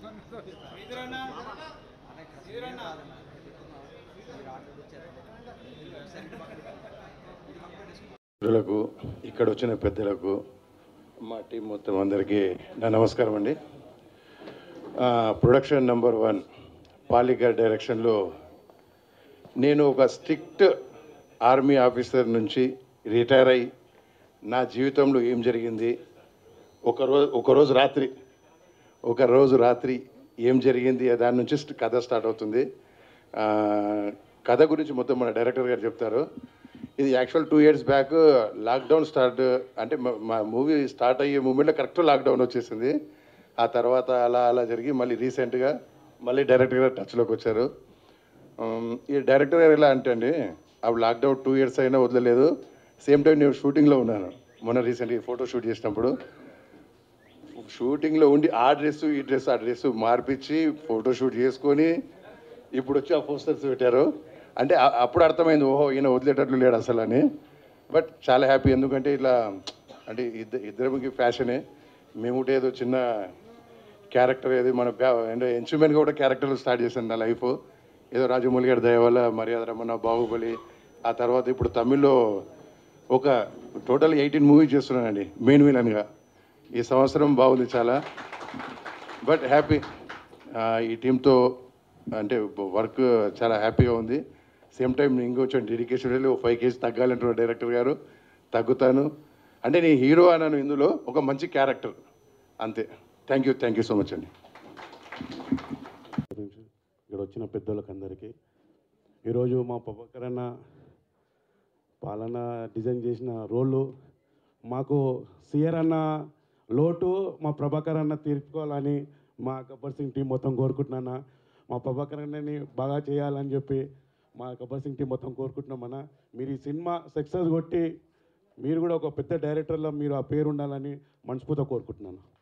మిత్రులకు ఇక్కడ వచ్చిన పెద్దలకు మా టీం మొత్తం అందరికీ నా నమస్కారం అండి ఆ, ప్రొడక్షన్ నెంబర్ వన్ పాలికర్ డైరెక్షన్లో నేను ఒక స్ట్రిక్ట్ ఆర్మీ ఆఫీసర్ నుంచి రిటైర్ అయి నా జీవితంలో ఏం జరిగింది ఒకరోజు ఒకరోజు రాత్రి ఒక రోజు రాత్రి ఏం జరిగింది దాని నుంచి స్ట్- కథ స్టార్ట్ అవుతుంది ఆ, కథ గురించి మొత్తం మన డైరెక్టర్ గారు చెప్తారు ఇది actual two years back lockdown start అంటే మా- మా మూవీ స్టార్ట్ అయ్యే మూమెంట్లో కరెక్ట్ లాక్డౌన్ వచ్చేసింది ఆ తర్వాత అలా అలా జరిగి మళ్ళీ రీసెంట్గా మళ్ళీ డైరెక్టర్ గారు టచ్లోకి వచ్చారు ఉమ్, ఈ డైరెక్టర్ గారు ఎలా అంటే అండి అప్పుడు లాక్డౌన్ టూ ఇయర్స్ అయినా వదలలేదు సేమ్ టైం నేను షూటింగ్లో ఉన్నాను మొన్న రీసెంట్గా ఫోటో షూట్ చేసినప్పుడు షూటింగ్లో ఉండి ఆ డ్రెస్ ఈ డ్రెస్ ఆ డ్రెస్ మార్పించి ఫోటో షూట్ చేసుకొని ఇప్పుడు వచ్చి ఆ పోస్టర్స్ పెట్టారు అంటే ఆ- అప్పుడు అర్థమైంది ఓహో ఈయన వదిలేటట్లు లేడు అసలు అని బట్ చాలా హ్యాపీ ఎందుకంటే ఇట్లా అంటే ఇద్దరు ఇద్దరికి ఫ్యాషనే మేము కూడా ఏదో చిన్న క్యారెక్టర్ ఏది మన బ్యా- అంటే ఎంచుమెన్గా కూడా క్యారెక్టర్లు స్టార్ట్ చేశాను నా లైఫ్ ఏదో రాజమౌళి గారి దయ వల్ల మర్యాద రమణ బాహుబలి ఆ తర్వాత ఇప్పుడు తమిళ్లో ఒక టోటల్ ఎయిటీన్ మూవీ చేస్తున్నానండి మెయిన్ విలన్గా ఈ సంవత్సరం బాగుంది చాలా బట్ హ్యాపీ ఈ టీంతో అంటే వర్క్ చాలా హ్యాపీగా ఉంది సేమ్ టైం ఇంకొంచెం డెడికేషన్ వెళ్ళి ఒక ఫైవ్ కేజీ తగ్గాలంటున్న డైరెక్టర్ గారు తగ్గుతాను అంటే నేను హీరో అన్నాను ఇందులో ఒక మంచి క్యారెక్టర్ అంతే thank you thank you so much అండి గురించి ఇక్కడ వచ్చిన పెద్దోళ్ళకి అందరికీ ఈరోజు మా ప్రభాకర్ అన్న పాలన డిజైన్ చేసిన రోళ్ళు మాకు సిఆర్ అన్న లోటు మా ప్రభాకర్ అన్న తీర్చుకోవాలని మా గబ్బర్ సింగ్ టీం మొత్తం కోరుకుంటున్నాను మా ప్రభాకర్ అన్నని బాగా చేయాలని చెప్పి మా గబ్బర్ సింగ్ టీం మొత్తం కోరుకుంటున్నామన్న మీరు ఈ సినిమా సక్సెస్ కొట్టి మీరు కూడా ఒక పెద్ద డైరెక్టర్లో మీరు ఆ పేరు ఉండాలని మనస్ఫూర్తిగా కోరుకుంటున్నాను